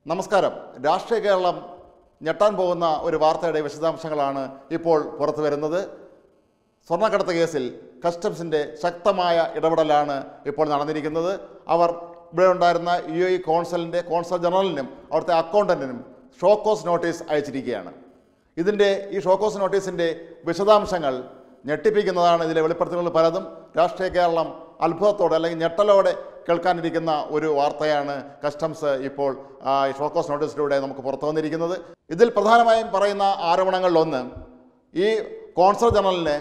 നമസ്കാരം രാഷ്ട്രീയ കേരളം ഞെട്ടാൻ പോകുന്ന ഒരു വാർത്തയുടെ വിശദാംശങ്ങളാണ് ഇപ്പോൾ പുറത്തു വരുന്നത് സ്വർണ്ണക്കടത്ത് കേസിൽ കസ്റ്റംസിൻ്റെ ശക്തമായ ഇടപെടലാണ് ഇപ്പോൾ നടന്നിരിക്കുന്നത് അവർ ഇവിടെ ഉണ്ടായിരുന്ന യു എ കോൺസലിൻ്റെ കോൺസൽ ജനറലിനും അവിടുത്തെ അക്കൗണ്ടൻറ്റിനും ഷോക്കോസ് നോട്ടീസ് അയച്ചിരിക്കുകയാണ് ഇതിൻ്റെ ഈ ഷോക്കോസ് നോട്ടീസിൻ്റെ വിശദാംശങ്ങൾ ഞെട്ടിപ്പിക്കുന്നതാണ് ഇതിലെ വെളിപ്പെടുത്തലുകൾ പലതും രാഷ്ട്രീയ കേരളം അത്ഭുതത്തോടെ അല്ലെങ്കിൽ ഞെട്ടലോടെ കേൾക്കാനിരിക്കുന്ന ഒരു വാർത്തയാണ് കസ്റ്റംസ് ഇപ്പോൾ ആ, ഈ ഷോക്കോസ് നോട്ടീസിലൂടെ നമുക്ക് പുറത്തു വന്നിരിക്കുന്നത് ഇതിൽ പ്രധാനമായും പറയുന്ന ആരോപണങ്ങളിലൊന്ന് ഈ കോൺസൽ ജനറലിനെ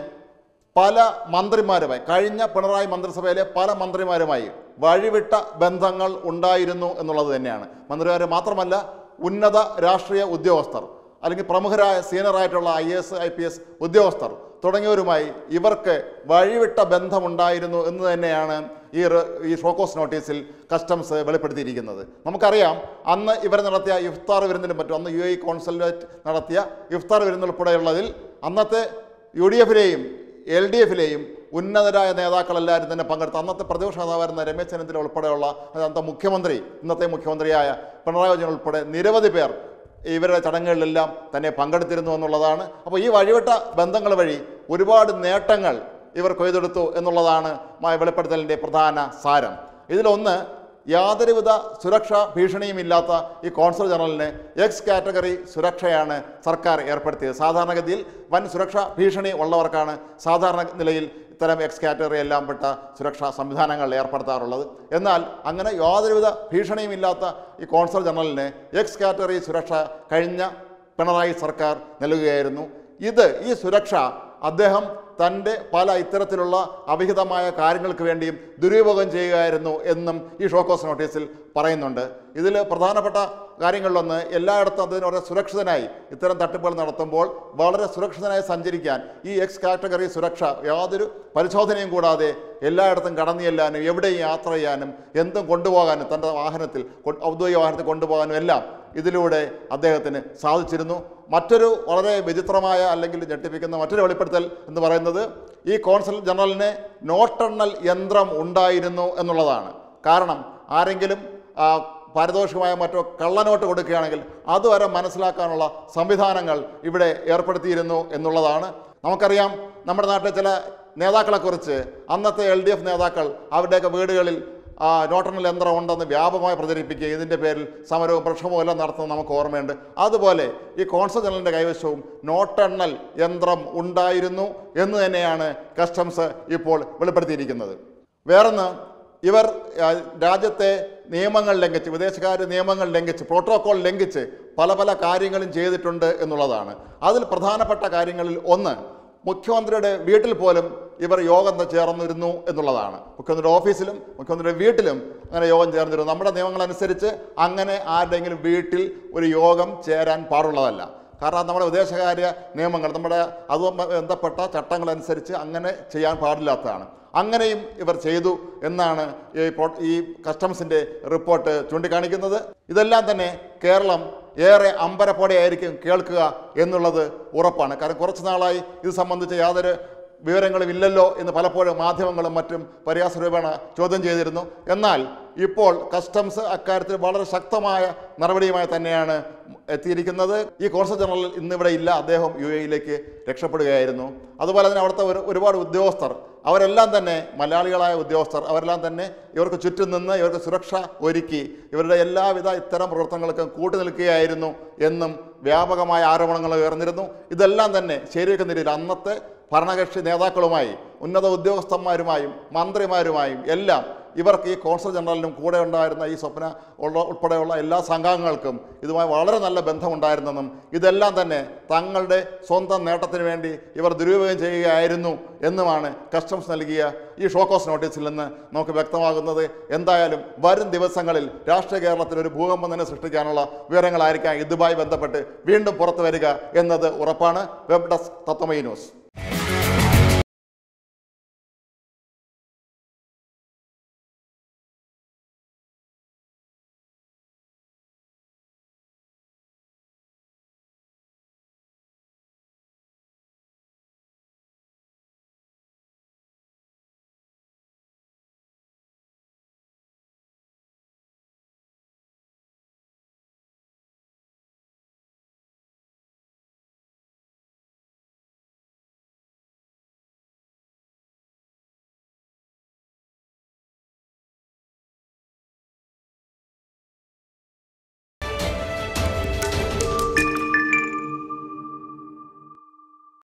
പല മന്ത്രിമാരുമായി കഴിഞ്ഞ പിണറായി മന്ത്രിസഭയിലെ പല മന്ത്രിമാരുമായി വഴിവിട്ട ബന്ധങ്ങൾ ഉണ്ടായിരുന്നു എന്നുള്ളത് തന്നെയാണ് മന്ത്രിമാർ മാത്രമല്ല ഉന്നത രാഷ്ട്രീയ ഉദ്യോഗസ്ഥർ അല്ലെങ്കിൽ പ്രമുഖരായ സീനിയറായിട്ടുള്ള I S I P S ഉദ്യോഗസ്ഥർ തുടങ്ങിയവരുമായി ഇവർക്ക് വഴിവിട്ട ബന്ധമുണ്ടായിരുന്നു എന്ന് തന്നെയാണ് ഈ റ്- ഈ ഷോക്കോസ് നോട്ടീസിൽ കസ്റ്റംസ് വെളിപ്പെടുത്തിയിരിക്കുന്നത് നമുക്കറിയാം അന്ന് ഇവർ നടത്തിയ ഇഫ്താർ വിരുന്നിനും മറ്റും അന്ന് യു എ കോൺസുലേറ്റ് നടത്തിയ ഇഫ്താർ വിരുന്നുൾപ്പെടെയുള്ളതിൽ അന്നത്തെ യു ഡി എഫിലെയും എൽ ഡി എഫിലെയും ഉന്നതരായ നേതാക്കളെല്ലാവരും തന്നെ പങ്കെടുത്ത അന്നത്തെ പ്രതിപക്ഷ നേതാവായിരുന്ന രമേശ് ചെന്നിത്തല ഉൾപ്പെടെയുള്ള അന്നത്തെ മുഖ്യമന്ത്രി ഇന്നത്തെ മുഖ്യമന്ത്രിയായ പിണറായി വിജയൻ ഉൾപ്പെടെ നിരവധി പേർ ഇവരുടെ ചടങ്ങുകളിലെല്ലാം തന്നെ പങ്കെടുത്തിരുന്നു എന്നുള്ളതാണ് അപ്പോൾ ഈ വഴിവിട്ട ബന്ധങ്ങൾ വഴി ഒരുപാട് നേട്ടങ്ങൾ ഇവർ കൊയ്തെടുത്തു എന്നുള്ളതാണ് മ- വെളിപ്പെടുത്തലിൻ്റെ പ്രധാന സാരം ഇതിലൊന്ന് യാതൊരുവിധ സുരക്ഷാ ഭീഷണിയുമില്ലാത്ത ഈ കോൺസൽ ജനറലിന് എക്സ് കാറ്റഗറി സുരക്ഷയാണ് സർക്കാർ ഏർപ്പെടുത്തിയത് സാധാരണഗതിയിൽ വൻ സുരക്ഷാ ഭീഷണി ഉള്ളവർക്കാണ് സാധാരണ നിലയിൽ ഇത്തരം എക്സ് കാറ്റഗറി എല്ലാം പെട്ട സുരക്ഷാ സംവിധാനങ്ങൾ ഏർപ്പെടുത്താറുള്ളത് എന്നാൽ അങ്ങനെ യാതൊരുവിധ ഭീഷണിയുമില്ലാത്ത ഈ കോൺസൽ ജനറലിന് എക്സ് കാറ്റഗറി സുരക്ഷ കഴിഞ്ഞ പിണറായി സർക്കാർ നൽകുകയായിരുന്നു ഇത് ഈ സുരക്ഷ അദ്ദേഹം തൻ്റെ പല ഇത്തരത്തിലുള്ള അവിഹിതമായ കാര്യങ്ങൾക്ക് വേണ്ടിയും ദുരുപയോഗം ചെയ്യുകയായിരുന്നു എന്നും ഈ ഷോക്കോസ് നോട്ടീസിൽ പറയുന്നുണ്ട് ഇതിൽ പ്രധാനപ്പെട്ട കാര്യങ്ങളിലൊന്ന് എല്ലായിടത്തും അതിന് വളരെ സുരക്ഷിതനായി ഇത്തരം തട്ടിപ്പുകൾ നടത്തുമ്പോൾ വളരെ സുരക്ഷിതനായി സഞ്ചരിക്കാൻ ഈ എക്സ് കാറ്റഗറി സുരക്ഷ യാതൊരു പരിശോധനയും കൂടാതെ എല്ലായിടത്തും കടന്നു ചെല്ലാനും എവിടെയും യാത്ര ചെയ്യാനും എന്തും കൊണ്ടുപോകാനും തൻ്റെ വാഹനത്തിൽ കൊ- ഔദ്യോഗിക വാഹനത്തിൽ കൊണ്ടുപോകാനും എല്ലാം ഇതിലൂടെ അദ്ദേഹത്തിന് സാധിച്ചിരുന്നു മറ്റൊരു വളരെ വിചിത്രമായ അല്ലെങ്കിൽ ഞെട്ടിപ്പിക്കുന്ന മറ്റൊരു വെളിപ്പെടുത്തൽ എന്ന് പറയുന്നത് ഈ കോൺസൽ ജനറലിന് നോട്ടെണ്ണൽ യന്ത്രം ഉണ്ടായിരുന്നു എന്നുള്ളതാണ് കാരണം ആരെങ്കിലും ആ, പാരിതോഷികമായ മറ്റോ കള്ളനോട്ട് കൊടുക്കുകയാണെങ്കിൽ അതുവരെ മനസ്സിലാക്കാനുള്ള സംവിധാനങ്ങൾ ഇവിടെ ഏർപ്പെടുത്തിയിരുന്നു എന്നുള്ളതാണ് നമുക്കറിയാം നമ്മുടെ നാട്ടിലെ ചില നേതാക്കളെക്കുറിച്ച് അന്നത്തെ എൽ ഡി എഫ് നേതാക്കൾ അവരുടെയൊക്കെ വീടുകളിൽ ആ, നോട്ടെണ്ണൽ യന്ത്രം ഉണ്ടെന്ന് വ്യാപകമായി പ്രചരിപ്പിക്കുക ഇതിൻ്റെ പേരിൽ സമരവും പ്രക്ഷോഭവും എല്ലാം നടത്തുന്നത് നമുക്ക് ഓർമ്മയുണ്ട് അതുപോലെ ഈ കോൺസൽ ജനറലിൻ്റെ കൈവശവും നോട്ടെണ്ണൽ യന്ത്രം ഉണ്ടായിരുന്നു എന്ന് തന്നെയാണ് കസ്റ്റംസ് ഇപ്പോൾ വെളിപ്പെടുത്തിയിരിക്കുന്നത് വേറൊന്ന് ഇവർ ആ, രാജ്യത്തെ നിയമങ്ങൾ ലംഘിച്ച് വിദേശകാര്യ നിയമങ്ങൾ ലംഘിച്ച് പ്രോട്ടോകോൾ ലംഘിച്ച് പല പല കാര്യങ്ങളും ചെയ്തിട്ടുണ്ട് എന്നുള്ളതാണ് അതിൽ പ്രധാനപ്പെട്ട കാര്യങ്ങളിൽ ഒന്ന് മുഖ്യമന്ത്രിയുടെ വീട്ടിൽ പോലും ഇവർ യോഗം ചേർന്നിരുന്നു എന്നുള്ളതാണ് മുഖ്യമന്ത്രിയുടെ ഓഫീസിലും മുഖ്യമന്ത്രിയുടെ വീട്ടിലും അങ്ങനെ യോഗം ചേർന്നിരുന്നു നമ്മുടെ നിയമങ്ങളനുസരിച്ച് അങ്ങനെ ആരുടെയെങ്കിലും വീട്ടിൽ ഒരു യോഗം ചേരാൻ പാടുള്ളതല്ല കാരണം നമ്മുടെ വിദേശകാര്യ നിയമങ്ങൾ നമ്മുടെ അതുമായി ബന്ധപ്പെട്ട ചട്ടങ്ങളനുസരിച്ച് അങ്ങനെ ചെയ്യാൻ പാടില്ലാത്തതാണ് അങ്ങനെയും ഇവർ ചെയ്തു എന്നാണ് ഈ പ്രോ- ഈ കസ്റ്റംസിൻ്റെ റിപ്പോർട്ട് ചൂണ്ടിക്കാണിക്കുന്നത് ഇതെല്ലാം തന്നെ കേരളം ഏറെ അമ്പരപ്പോടെയായിരിക്കും കേൾക്കുക എന്നുള്ളത് ഉറപ്പാണ് കാരണം കുറച്ച് നാളായി ഇത് സംബന്ധിച്ച് യാതൊരു വിവരങ്ങളും ഇല്ലല്ലോ എന്ന് പലപ്പോഴും മാധ്യമങ്ങളും മറ്റും പരിഹാസരൂപേണ ചോദ്യം ചെയ്തിരുന്നു എന്നാൽ ഇപ്പോൾ കസ്റ്റംസ് അക്കാര്യത്തിൽ വളരെ ശക്തമായ നടപടിയുമായി തന്നെയാണ് എത്തിയിരിക്കുന്നത് ഈ കോൺസൽ ജനറൽ ഇന്നിവിടെ ഇല്ല അദ്ദേഹം യു എയിലേക്ക് രക്ഷപ്പെടുകയായിരുന്നു അതുപോലെ തന്നെ അവിടുത്തെ ഒരു ഒരുപാട് ഉദ്യോഗസ്ഥർ അവരെല്ലാം തന്നെ മലയാളികളായ ഉദ്യോഗസ്ഥർ അവരെല്ലാം തന്നെ ഇവർക്ക് ചുറ്റും നിന്ന് ഇവർക്ക് സുരക്ഷ ഒരുക്കി ഇവരുടെ എല്ലാവിധ ഇത്തരം പ്രവർത്തനങ്ങൾക്കും കൂട്ടുനിൽക്കുകയായിരുന്നു എന്നും വ്യാപകമായ ആരോപണങ്ങൾ ഉയർന്നിരുന്നു ഇതെല്ലാം തന്നെ ശരിവെക്കുന്ന രീതിയിൽ അന്നത്തെ ഭരണകക്ഷി നേതാക്കളുമായി ഉന്നത ഉദ്യോഗസ്ഥന്മാരുമായും മന്ത്രിമാരുമായും എല്ലാം ഇവർക്ക് ഈ കോൺസൽ ജനറലിനും കൂടെ ഉണ്ടായിരുന്ന ഈ സ്വപ്ന ഉള്ള ഉൾപ്പെടെയുള്ള എല്ലാ സംഘാംഗങ്ങൾക്കും ഇതുമായി വളരെ നല്ല ബന്ധമുണ്ടായിരുന്നെന്നും ഇതെല്ലാം തന്നെ തങ്ങളുടെ സ്വന്തം നേട്ടത്തിന് വേണ്ടി ഇവർ ദുരുപയോഗം ചെയ്യുകയായിരുന്നു എന്നുമാണ് കസ്റ്റംസ് നൽകിയ ഈ ഷോക്കോസ് നോട്ടീസിൽ നിന്ന് നമുക്ക് വ്യക്തമാകുന്നത് എന്തായാലും വരും ദിവസങ്ങളിൽ രാഷ്ട്രീയ കേരളത്തിൽ ഒരു ഭൂകമ്പം തന്നെ സൃഷ്ടിക്കാനുള്ള വിവരങ്ങളായിരിക്കാം ഇതുമായി ബന്ധപ്പെട്ട് വീണ്ടും പുറത്തു വരിക എന്നത് ഉറപ്പാണ് വെബ് ഡെസ്ക് തത്വമൈ ന്യൂസ്